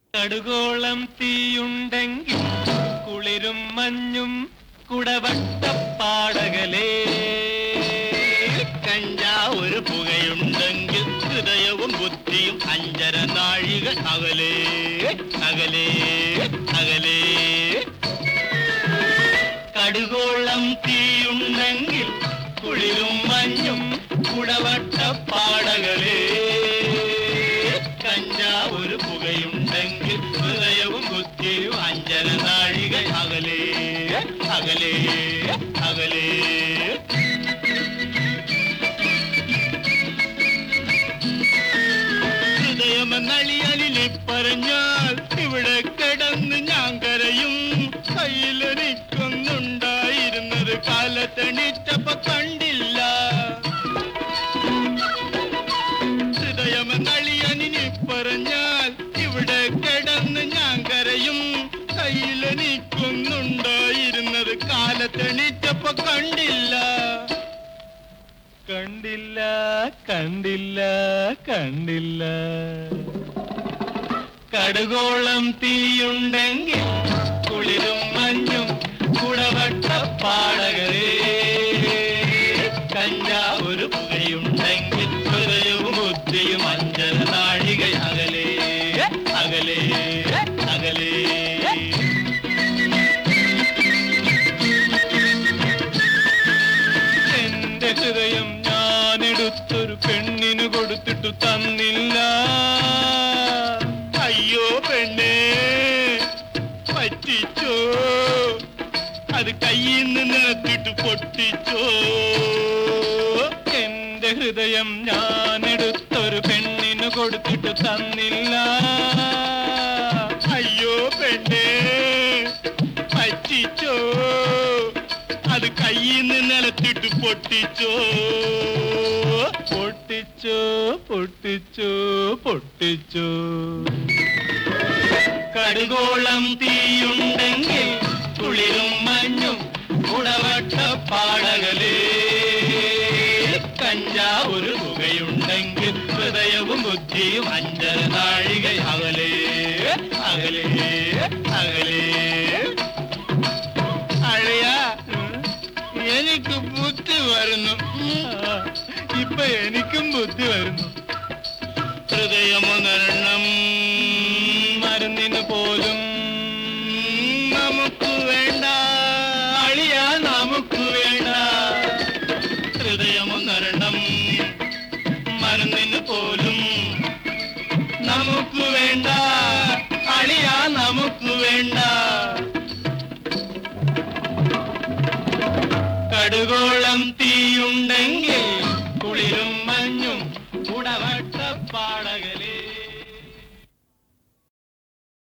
കടുകോളം തീയുണ്ടെങ്കിൽ കുളിരും മഞ്ഞും കുടവട്ടപ്പാടകലേ കഞ്ചാ ഒരു പുകയുണ്ടെങ്കിൽ ഹൃദയവും ബുദ്ധിയും അഞ്ചര നാഴിക അകലേ അകലേ അകലേ കടുകോളം തീയുണ്ടെങ്കിൽ കുളിരും മഞ്ഞും കുടവട്ടപ്പാടകളേ കഞ്ചാ ഒരു പുകയുണ്ടെങ്കിൽ ഹൃദയവും ബുദ്ധിയും അഞ്ചര നാഴിക അകലേ അകലേ അകലേ ഹൃദയമെന്നളിയലിനെ പറഞ്ഞാൽ ഇവിടെ കിടന്ന് ഞാൻ കരയും കയ്യിലെനിക്കൊന്നുണ്ടായിരുന്നത് കാലത്തെണീറ്റപ്പ കണ്ടില്ല ഹൃദയമെന്നളിയലിനെ പറഞ്ഞാൽ ഇവിടെ കിടന്ന് ഞാൻ കരയും കയ്യിലെനിക്കൊന്നുണ്ടായിരുന്നത് കാലത്തെണീറ്റപ്പ കണ്ടില്ല കണ്ടില്ല കണ്ടില്ല കണ്ടില്ല കടുകോളം തീയുണ്ടെങ്കിൽ കുളിരും മഞ്ഞും കുടവട്ടപ്പാടകരേ കഞ്ചാ ഒരു പുകയുണ്ടെങ്കിൽ ഹൃദയവും ബുദ്ധിയും അഞ്ചര നാഴിക അകലേ അകലേ അകലേ എന്റെ ഹൃദയം ഞാൻ എടുത്തൊരു പെണ്ണിന് കൊടുത്തിട്ടു തന്നില്ല അയ്യോ പെണ്ണേ പറ്റിച്ചോ അത് കയ്യിൽ നിന്ന് നിലത്തിട്ട് പൊട്ടിച്ചോ എന്റെ ഹൃദയം ഞാൻ എടുത്തൊരു പെണ്ണിന് കൊടുത്തിട്ടു തന്നില്ല അയ്യോ പെണ്ണേ പറ്റിച്ചോ അത് കയ്യിൽ നിന്ന് നിലത്തിട്ട് പൊട്ടിച്ചോ പൊട്ടിച്ചോ പൊട്ടിച്ചോ പൊട്ടിച്ചോ കടുകോളം തീയുണ്ടെങ്കിൽ കുളിരും മഞ്ഞും കുടവട്ടപ്പാടകലേ കഞ്ചാ ഒരു പുകയുണ്ടെങ്കിൽ ഹൃദയവും ബുദ്ധിയും അഞ്ചര നാഴിക അകലേ അകലേ അകലേ അഴയ എനിക്ക് ബുദ്ധി വരുന്നു ആ, ഇപ്പൊ എനിക്കും ബുദ്ധി വരുന്നു ഹൃദയമുണരണം മരുന്നിന് പോലും നമുക്ക് വേണ്ട അളിയ നമുക്ക് വേണ്ട ഹൃദയമൊന്നരണം മരുന്നിന് പോലും നമുക്ക് വേണ്ട അളിയ നമുക്ക് വേണ്ട കടുകോളം തീയുണ്ടെങ്കിൽ കുളിരും മഞ്ഞും ഉടവട്ടപ്പാട